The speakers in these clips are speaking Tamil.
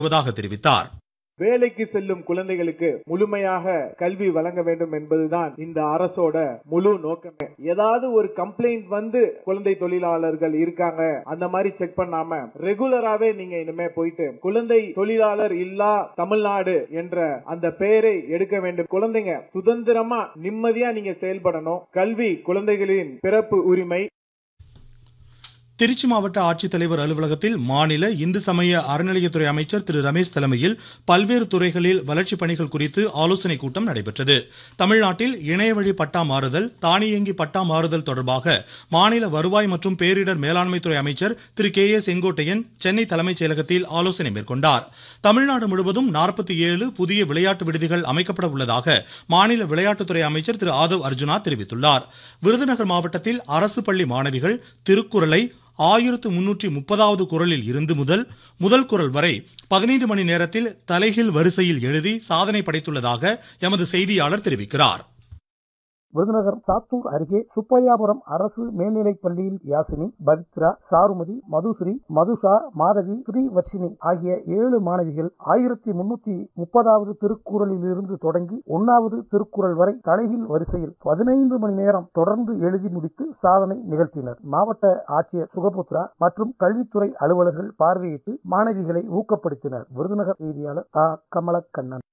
வருவதாக தெரிவித்தார் வேலைக்கு செல்லும் குழந்தைகளுக்கு முழுமையாக கல்வி வழங்க வேண்டும் என்பதுதான் இந்த அரசோட முழு நோக்கமே ஏதாவது ஒரு கம்ப்ளைண்ட் வந்து குழந்தை தொழிலாளர்கள் இருக்காங்க அந்த மாதிரி செக் பண்ணாம ரெகுலராவே நீங்க இனிமே போயிட்டு குழந்தை தொழிலாளர் இல்லா தமிழ்நாடு என்ற அந்த பெயரை எடுக்க வேண்டும் குழந்தைங்க சுதந்திரமா நிம்மதியா நீங்க செயல்படணும் கல்வி குழந்தைகளின் பிறப்பு உரிமை திருச்சி மாவட்ட ஆட்சித்தலைவர் அலுவலகத்தில் மாநில இந்து சமய அறநிலையத்துறை அமைச்சர் திரு ரமேஷ் தலைமையில் பல்வேறு துறைகளில் வளர்ச்சிப் பணிகள் குறித்து ஆலோசனைக் கூட்டம் நடைபெற்றது தமிழ்நாட்டில் இணையவழி பட்டா மாறுதல் தானியங்கி பட்டா மாறுதல் தொடர்பாக மாநில வருவாய் மற்றும் பேரிடர் மேலாண்மைத்துறை அமைச்சர் திரு கே ஏ செங்கோட்டையன் சென்னை தலைமைச் செயலகத்தில் ஆலோசனை மேற்கொண்டார் தமிழ்நாடு முழுவதும் நாற்பத்தி ஏழு புதிய விளையாட்டு விடுதிகள் அமைக்கப்பட உள்ளதாக மாநில விளையாட்டுத்துறை அமைச்சர் திரு ஆதவ் அர்ஜுனா தெரிவித்துள்ளார் விருதுநகர் மாவட்டத்தில் அரசு பள்ளி மாணவிகள் திருக்குறளை ஆயிரத்து முன்னூற்றி முப்பதாவது குரலில் இருந்து முதல் முதல் குரல் வரை பதினைந்து மணி நேரத்தில் தலைகீழ் வரிசையில் எழுதி சாதனை படைத்துள்ளதாக எமது செய்தியாளர் தெரிவிக்கிறார் விருதுநகர் சாத்தூர் அருகே சுப்பையாபுரம் அரசு மேல்நிலைப் பள்ளியில் யாசினி பவித்ரா சாருமதி மதுஸ்ரீ மதுஷா மாதவி ஸ்ரீவர்ஷினி ஆகிய ஏழு மாணவிகள் ஆயிரத்தி முன்னூத்தி முப்பதாவது திருக்குறளிலிருந்து தொடங்கி ஒன்னாவது திருக்குறள் வரை தலைகீழ் வரிசையில் பதினைந்து மணி நேரம் தொடர்ந்து எழுதி முடித்து சாதனை நிகழ்த்தினர் மாவட்ட ஆட்சியர் சுகபுத்ரா மற்றும் கல்வித்துறை அலுவலர்கள் பார்வையிட்டு மாணவிகளை ஊக்கப்படுத்தினர் விருதுநகர் செய்தியாளர் ஆ கமலக்கண்ணன்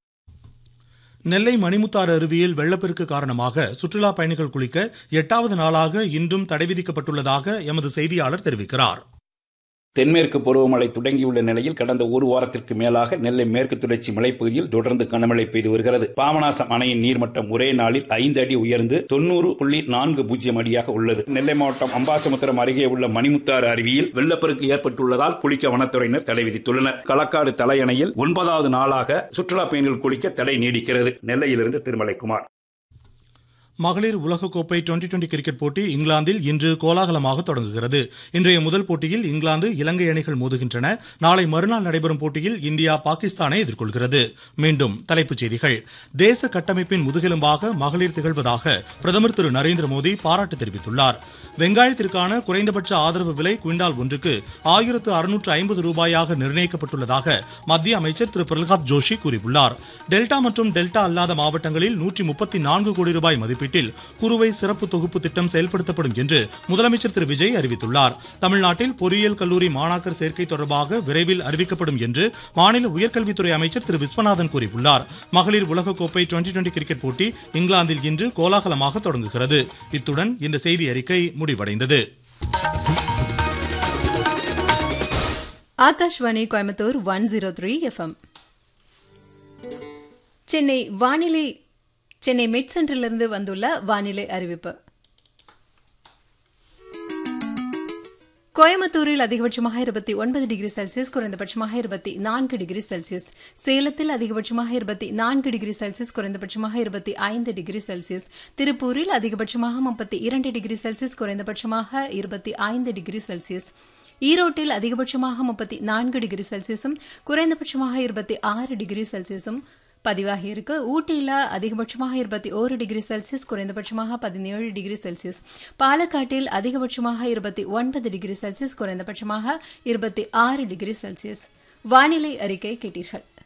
நெல்லை மணிமுத்தாறு அருவியில் வெள்ளப்பெருக்கு காரணமாக சுற்றுலா பயணிகள் குளிக்க எட்டாவது நாளாக இன்றும் தடை விதிக்கப்பட்டுள்ளதாக எமது செய்தியாளர் தெரிவிக்கிறார் தென்மேற்கு பருவமழை தொடங்கியுள்ள நிலையில் கடந்த ஒரு வாரத்திற்கு மேலாக நெல்லை மேற்கு தொடர்ச்சி மலைப்பகுதியில் தொடர்ந்து கனமழை பெய்து வருகிறது பாபநாசம் அணையின் நீர்மட்டம் ஒரே நாளில் ஐந்து அடி உயர்ந்து தொன்னூறு புள்ளி நான்கு பூஜ்ஜியம் அடியாக உள்ளது நெல்லை மாவட்டம் அம்பாசமுத்திரம் அருகே உள்ள மணிமுத்தாறு அருவியில் வெள்ளப்பெருக்கு ஏற்பட்டுள்ளதால் குளிக்க வனத்துறையினர் தடை விதித்துள்ளனர் களக்காடு தலையணையில் ஒன்பதாவது நாளாக சுற்றுலா பயணிகள் குளிக்க தடை நீடிக்கிறது நெல்லையிலிருந்து திருமலைக்குமார் மகளிர் உலகக்கோப்பை டுவெண்டி டுவெண்டி கிரிக்கெட் போட்டி இங்கிலாந்தில் இன்று கோலாகலமாக தொடங்குகிறது இன்றைய முதல் போட்டியில் இங்கிலாந்து இலங்கை அணிகள் மோதுகின்றன நாளை மறுநாள் நடைபெறும் போட்டியில் இந்தியா பாகிஸ்தானை எதிர்கொள்கிறது மீண்டும் தலைப்புச் செய்திகள் தேச கட்டமைப்பின் முதுகெலும்பாக மகளிர் திகழ்வதாக பிரதமர் திரு நரேந்திர மோடி பாராட்டு தெரிவித்துள்ளார் வெங்காயத்திற்கான குறைந்தபட்ச ஆதரவு விலை குவிண்டால் ஒன்றுக்கு ஆயிரத்து அறுநூற்று ஐம்பது ரூபாயாக நிர்ணயிக்கப்பட்டுள்ளதாக மத்திய அமைச்சர் திரு பிரகலாத் ஜோஷி கூறியுள்ளார் டெல்டா மற்றும் டெல்டா அல்லாத மாவட்டங்களில் நூற்றி முப்பத்தி நான்கு கோடி ரூபாய் மதிப்பீட்டில் குறுவை சிறப்பு தொகுப்பு திட்டம் செயல்படுத்தப்படும் என்று முதலமைச்சர் திரு விஜய் அறிவித்துள்ளார் தமிழ்நாட்டில் பொறியியல் கல்லூரி மாணாக்கர் சேர்க்கை தொடர்பாக விரைவில் அறிவிக்கப்படும் என்று மாநில உயர்கல்வித்துறை அமைச்சர் திரு விஸ்வநாதன் கூறியுள்ளார் மகளிர் உலகக்கோப்பை டுவெண்டி டுவெண்டி கிரிக்கெட் போட்டி இங்கிலாந்தில் இன்று கோலாகலமாக தொடங்குகிறது இத்துடன் இந்த செய்தி அறிக்கை முடிவடைந்தது Akashvani Coimbatore one zero three FM Chennai வானிலை சென்னை மெட் சென்டரிலிருந்து வந்துள்ள வானிலை அறிவிப்பு கோயம்புத்தூரில் அதிகபட்சமாக இருபத்தி ஒன்பது டிகிரி செல்சியஸ் குறைந்தபட்சமாக இருபத்தி நான்கு டிகிரி செல்சியஸ் சேலத்தில் அதிகபட்சமாக இருபத்தி நான்கு டிகிரி செல்சியஸ் குறைந்தபட்சமாக இருபத்தி ஐந்து டிகிரி செல்சியஸ் திருப்பூரில் அதிகபட்சமாக முப்பத்தி இரண்டு டிகிரி செல்சியஸ் குறைந்தபட்சமாக இருபத்தி ஐந்து டிகிரி செல்சியஸ் ஈரோட்டில் அதிகபட்சமாக முப்பத்தி நான்கு டிகிரி செல்சியஸும் குறைந்தபட்சமாக இருபத்தி ஆறு டிகிரி செல்சியஸும் பதிவாகியிருக்கு ஊட்டியில் அதிகபட்சமாக இருபத்தி ஓரு டிகிரி செல்சியஸ் குறைந்தபட்சமாக பதினேழு டிகிரி செல்சியஸ் பாலக்காட்டில் அதிகபட்சமாக இருபத்தி ஒன்பது டிகிரி செல்சியஸ் குறைந்தபட்சமாக இருபத்தி ஆறு டிகிரி செல்சியஸ் வானிலை அறிக்கை கேட்டீர்கள்